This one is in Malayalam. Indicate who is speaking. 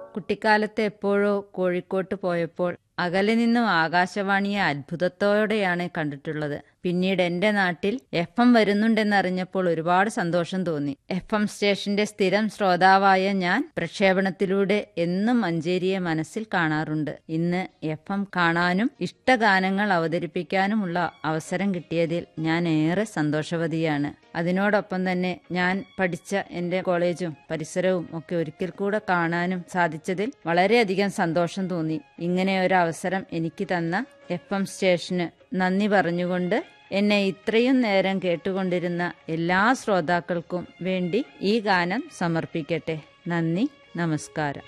Speaker 1: കുട്ടിക്കാലത്ത് എപ്പോഴോ കോഴിക്കോട്ട് പോയപ്പോൾ അകലെ നിന്നും ആകാശവാണിയെ അത്ഭുതത്തോടെയാണ് കണ്ടിട്ടുള്ളത് പിന്നീട് എന്റെ നാട്ടിൽ എഫ് എം വരുന്നുണ്ടെന്നറിഞ്ഞപ്പോൾ ഒരുപാട് സന്തോഷം തോന്നി എഫ് എം സ്റ്റേഷന്റെ സ്ഥിരം ശ്രോതാവായ ഞാൻ പ്രക്ഷേപണത്തിലൂടെ എന്നും മഞ്ചേരിയെ മനസ്സിൽ കാണാറുണ്ട് ഇന്ന് എഫ് എം കാണാനും ഇഷ്ടഗാനങ്ങൾ അവതരിപ്പിക്കാനുമുള്ള അവസരം കിട്ടിയതിൽ ഞാൻ ഏറെ സന്തോഷവതിയാണ് അതിനോടൊപ്പം തന്നെ ഞാൻ പഠിച്ച എന്റെ കോളേജും പരിസരവും ഒക്കെ ഒരിക്കൽ കൂടെ കാണാനും സാധിച്ചതിൽ വളരെയധികം സന്തോഷം തോന്നി ഇങ്ങനെ ഒരു അവസരം എനിക്ക് തന്ന എഫ് എം സ്റ്റേഷന് നന്ദി പറഞ്ഞുകൊണ്ട് എന്നെ ഇത്രയും നേരം കേട്ടുകൊണ്ടിരുന്ന എല്ലാ ശ്രോതാക്കൾക്കും വേണ്ടി ഈ ഗാനം സമർപ്പിക്കട്ടെ നന്ദി നമസ്കാരം